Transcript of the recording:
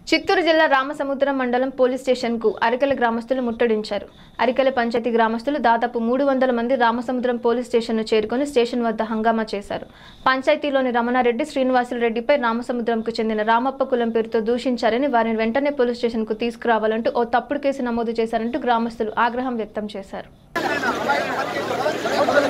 చిత్తూరు జిల్లా రామసముద్రం మండలం పోలీస్ స్టేషన్కు అరికల గ్రామస్తులు ముట్టడించారు అరికల పంచాయతీ గ్రామస్తులు దాదాపు మూడు వందల మంది రామసముద్రం పోలీస్ స్టేషన్ను చేరుకొని స్టేషన్ వద్ద హంగామా చేశారు పంచాయతీలోని రమణారెడ్డి శ్రీనివాసులు రెడ్డిపై రామసముద్రంకు చెందిన రామప్ప కులం పేరుతో దూషించారని వారిని వెంటనే పోలీస్ స్టేషన్కు తీసుకురావాలంటూ ఓ తప్పుడు కేసు నమోదు చేశారంటూ గ్రామస్తులు ఆగ్రహం వ్యక్తం చేశారు